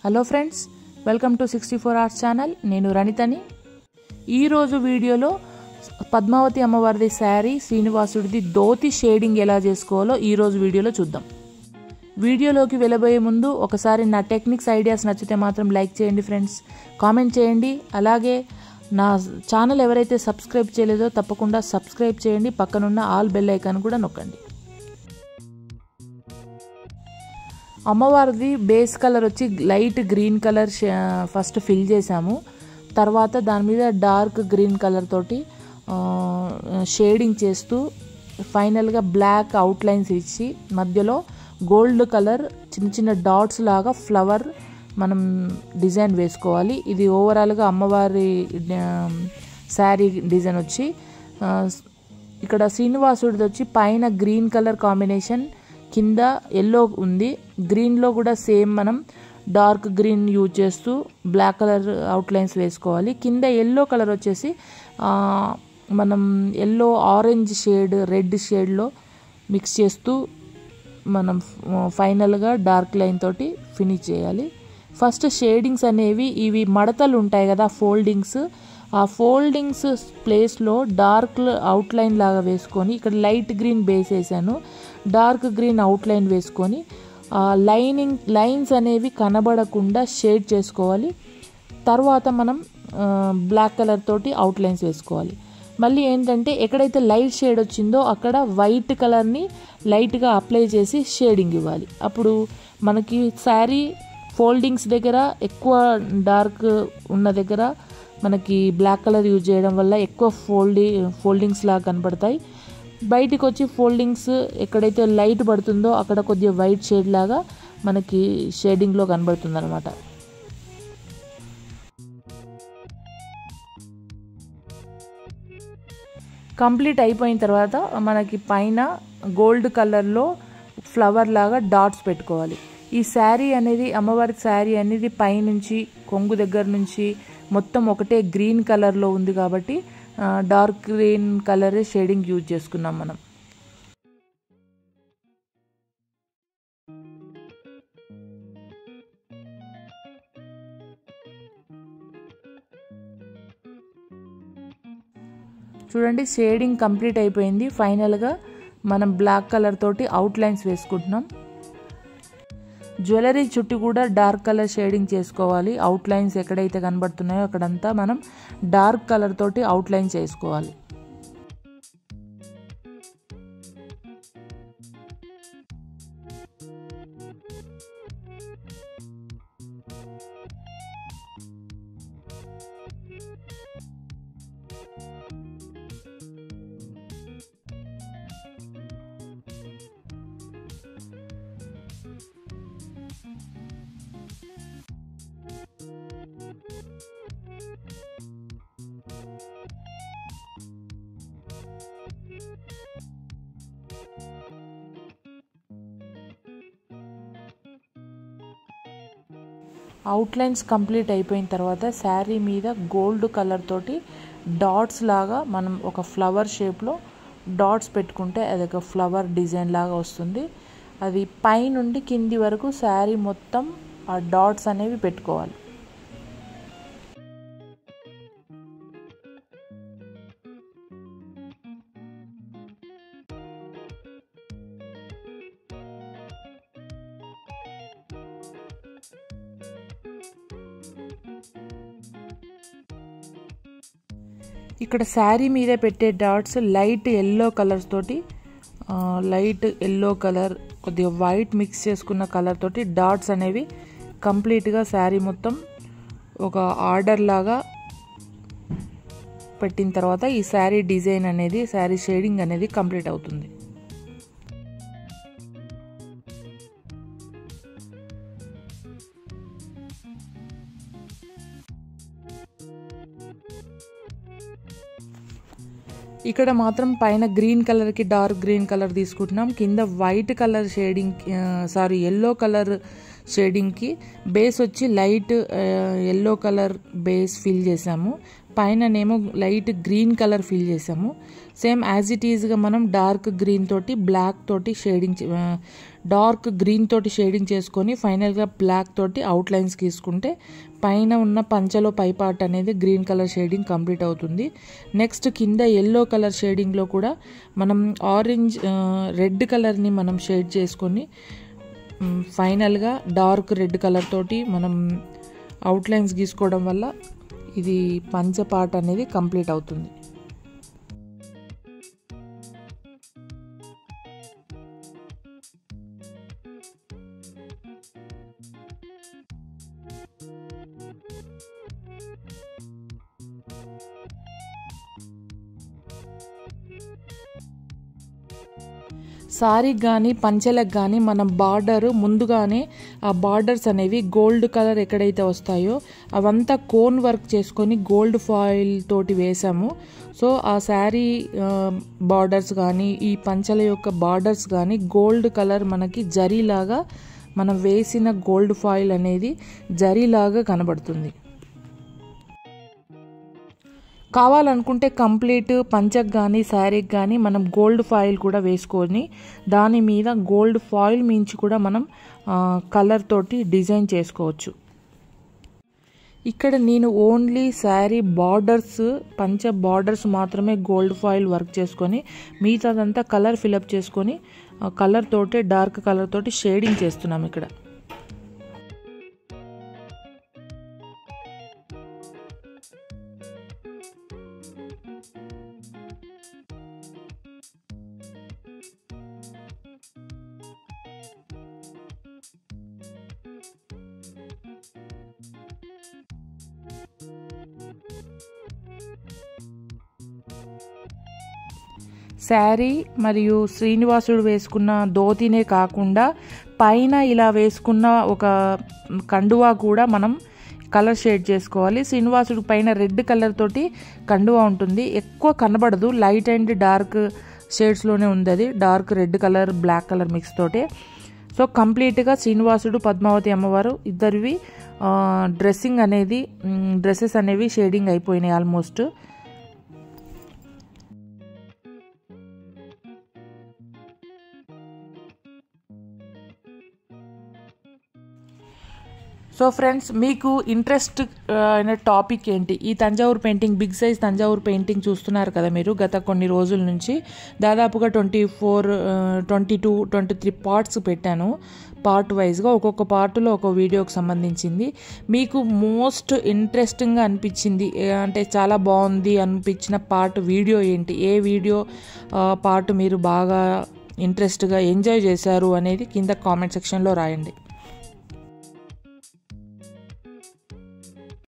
hello friends welcome to sixty four hours channel నేను రణితని ఈరోజు వీడియోలో పద్మావతి అమ్మవారిది శారీ శ్రీనివాసుడిది ధోతి షేడింగ్ ఎలా చేసుకోవాలో ఈరోజు వీడియోలో చూద్దాం వీడియోలోకి వెళ్ళబోయే ముందు ఒకసారి నా టెక్నిక్స్ ఐడియాస్ నచ్చితే మాత్రం లైక్ చేయండి ఫ్రెండ్స్ కామెంట్ చేయండి అలాగే నా ఛానల్ ఎవరైతే సబ్స్క్రైబ్ చేయలేదో తప్పకుండా సబ్స్క్రైబ్ చేయండి పక్కనున్న ఆల్ బెల్ ఐకాన్ కూడా నొక్కండి అమ్మవారిది బేస్ కలర్ వచ్చి light green colour first fill చేసాము తర్వాత దాని మీద డార్క్ గ్రీన్ కలర్ తోటి షేడింగ్ చేస్తూ ఫైనల్గా బ్లాక్ అవుట్లైన్స్ ఇచ్చి మధ్యలో గోల్డ్ కలర్ చిన్న చిన్న డాట్స్ లాగా ఫ్లవర్ మనం డిజైన్ వేసుకోవాలి ఇది ఓవరాల్గా అమ్మవారి శారీ డిజైన్ వచ్చి ఇక్కడ శ్రీనివాసుడిది వచ్చి పైన గ్రీన్ కలర్ కాంబినేషన్ కింద ఎల్లో ఉంది గ్రీన్లో కూడా సేమ్ మనం డార్క్ గ్రీన్ యూజ్ చేస్తూ బ్లాక్ కలర్ అవుట్లైన్స్ వేసుకోవాలి కింద ఎల్లో కలర్ వచ్చేసి మనం ఎల్లో ఆరెంజ్ షేడ్ రెడ్ షేడ్లో మిక్స్ చేస్తూ మనం ఫైనల్గా డార్క్ లైన్ తోటి ఫినిష్ చేయాలి ఫస్ట్ షేడింగ్స్ అనేవి ఇవి మడతలు ఉంటాయి కదా ఫోల్డింగ్స్ ఆ ఫోల్డింగ్స్ ప్లేస్లో డార్క్ అవుట్లైన్ లాగా వేసుకొని ఇక్కడ లైట్ గ్రీన్ బేస్ వేసాను డార్క్ గ్రీన్ అవుట్లైన్ వేసుకొని లైనింగ్ లైన్స్ అనేవి కనబడకుండా షేడ్ చేసుకోవాలి తర్వాత మనం బ్లాక్ కలర్ తోటి అవుట్లైన్స్ వేసుకోవాలి మళ్ళీ ఏంటంటే ఎక్కడైతే లైట్ షేడ్ వచ్చిందో అక్కడ వైట్ కలర్ని లైట్గా అప్లై చేసి షేడింగ్ ఇవ్వాలి అప్పుడు మనకి శారీ ఫోల్డింగ్స్ దగ్గర ఎక్కువ డార్క్ ఉన్న దగ్గర మనకి బ్లాక్ కలర్ యూజ్ చేయడం వల్ల ఎక్కువ ఫోల్డి ఫోల్డింగ్స్ లాగా కనపడతాయి బయటికి వచ్చి ఫోల్డింగ్స్ ఎక్కడైతే లైట్ పడుతుందో అక్కడ కొద్దిగా వైట్ షేడ్ లాగా మనకి షేడింగ్లో కనబడుతుంది అనమాట కంప్లీట్ అయిపోయిన తర్వాత మనకి పైన గోల్డ్ కలర్లో ఫ్లవర్ లాగా డాట్స్ పెట్టుకోవాలి ఈ శారీ అనేది అమ్మవారి శారీ అనేది పైనుంచి కొంగు దగ్గర నుంచి మొత్తం ఒకటే గ్రీన్ కలర్లో ఉంది కాబట్టి dark green colour shading use చేసుకున్నాం మనం చూడండి షేడింగ్ కంప్లీట్ అయిపోయింది ఫైనల్గా మనం బ్లాక్ కలర్ తోటి అవుట్లైన్స్ వేసుకుంటున్నాం జ్యువెలరీ చుట్టూ కూడా డార్క్ కలర్ షేడింగ్ చేసుకోవాలి అవుట్లైన్స్ ఎక్కడైతే కనబడుతున్నాయో అక్కడంతా మనం డార్క్ కలర్ తోటి అవుట్లైన్స్ వేసుకోవాలి అవుట్లైన్స్ కంప్లీట్ అయిపోయిన తర్వాత శారీ మీద గోల్డ్ కలర్ తోటి డాట్స్ లాగా మనం ఒక ఫ్లవర్ షేప్లో డాట్స్ పెట్టుకుంటే అది ఒక ఫ్లవర్ డిజైన్ లాగా వస్తుంది అది పైనుండి కింది వరకు శారీ మొత్తం ఆ డాట్స్ అనేవి పెట్టుకోవాలి ఇక్కడ శారీ మీద పెట్టే డాట్స్ లైట్ ఎల్లో కలర్స్ తోటి లైట్ ఎల్లో కలర్ కొద్దిగా వైట్ మిక్స్ చేసుకున్న కలర్ తోటి డాట్స్ అనేవి కంప్లీట్గా శారీ మొత్తం ఒక ఆర్డర్ లాగా పెట్టిన తర్వాత ఈ శారీ డిజైన్ అనేది శారీ షేడింగ్ అనేది కంప్లీట్ అవుతుంది ఇక్కడ మాత్రం పైన గ్రీన్ కలర్కి డార్క్ గ్రీన్ కలర్ తీసుకుంటున్నాం కింద white colour shading sorry yellow colour షేడింగ్కి బేస్ వచ్చి light yellow colour base fill చేసాము పైననేమో లైట్ గ్రీన్ కలర్ ఫిల్ చేసాము సేమ్ యాజ్ ఇట్ ఈజ్గా మనం డార్క్ గ్రీన్ తోటి బ్లాక్ తోటి షేడింగ్ డార్క్ గ్రీన్ తోటి షేడింగ్ చేసుకొని ఫైనల్గా బ్లాక్ తోటి అవుట్లైన్స్ గీసుకుంటే పైన ఉన్న పంచలో పై పార్ట్ అనేది గ్రీన్ కలర్ షేడింగ్ కంప్లీట్ అవుతుంది నెక్స్ట్ కింద ఎల్లో కలర్ షేడింగ్లో కూడా మనం ఆరెంజ్ రెడ్ కలర్ని మనం షేడ్ చేసుకొని ఫైనల్గా డార్క్ రెడ్ కలర్ తోటి మనం అవుట్లైన్స్ గీసుకోవడం వల్ల ఇది పంచ పార్ట్ అనేది కంప్లీట్ అవుతుంది సారీకి కానీ పంచెలకు కానీ మనం బార్డర్ ముందుగానే ఆ బార్డర్స్ అనేవి గోల్డ్ కలర్ ఎక్కడైతే వస్తాయో అవంతా కోన్ వర్క్ చేసుకొని గోల్డ్ ఫాయిల్ తోటి వేసాము సో ఆ శారీ బార్డర్స్ కానీ ఈ పంచల యొక్క బార్డర్స్ కానీ గోల్డ్ కలర్ మనకి జరీలాగా మనం వేసిన గోల్డ్ ఫాయిల్ అనేది జరీలాగా కనబడుతుంది కావాలనుకుంటే కంప్లీట్ పంచకు కానీ శారీకి కానీ మనం గోల్డ్ ఫాయిల్ కూడా వేసుకొని దాని మీద గోల్డ్ ఫాయిల్ మించి కూడా మనం కలర్ తోటి డిజైన్ చేసుకోవచ్చు ఇక్కడ నేను ఓన్లీ శారీ బార్డర్స్ పంచ బార్డర్స్ మాత్రమే గోల్డ్ ఫాయిల్ వర్క్ చేసుకొని మిగతాదంతా కలర్ ఫిలప్ చేసుకొని కలర్ తోటి డార్క్ కలర్ తోటి షేడింగ్ చేస్తున్నాం ఇక్కడ శారీ మరియు శ్రీనివాసుడు వేసుకున్న ధోతినే కాకుండా పైన ఇలా వేసుకున్న ఒక కండువా కూడా మనం కలర్ షేడ్ చేసుకోవాలి శ్రీనివాసుడు పైన రెడ్ కలర్ తోటి కండువా ఉంటుంది ఎక్కువ కనబడదు లైట్ అండ్ డార్క్ షేడ్స్లోనే ఉంది అది dark red colour black colour mix తోటే సో కంప్లీట్గా శ్రీనివాసుడు పద్మావతి అమ్మవారు ఇద్దరివి డ్రెస్సింగ్ అనేది డ్రెస్సెస్ అనేవి షేడింగ్ అయిపోయినాయి ఆల్మోస్ట్ సో ఫ్రెండ్స్ మీకు ఇంట్రెస్ట్ అయిన టాపిక్ ఏంటి ఈ Thanjavur painting big size Thanjavur painting చూస్తున్నారు కదా మీరు గత కొన్ని రోజుల నుంచి దాదాపుగా twenty four twenty two twenty three parts పెట్టాను పార్ట్ వైజ్గా ఒక్కొక్క పార్ట్లో ఒక వీడియోకి సంబంధించింది మీకు మోస్ట్ ఇంట్రెస్టింగ్గా అనిపించింది అంటే చాలా బాగుంది అనిపించిన పార్ట్ వీడియో ఏంటి ఏ వీడియో పార్ట్ మీరు బాగా ఇంట్రెస్ట్గా ఎంజాయ్ చేశారు అనేది కింద కామెంట్ సెక్షన్లో రాయండి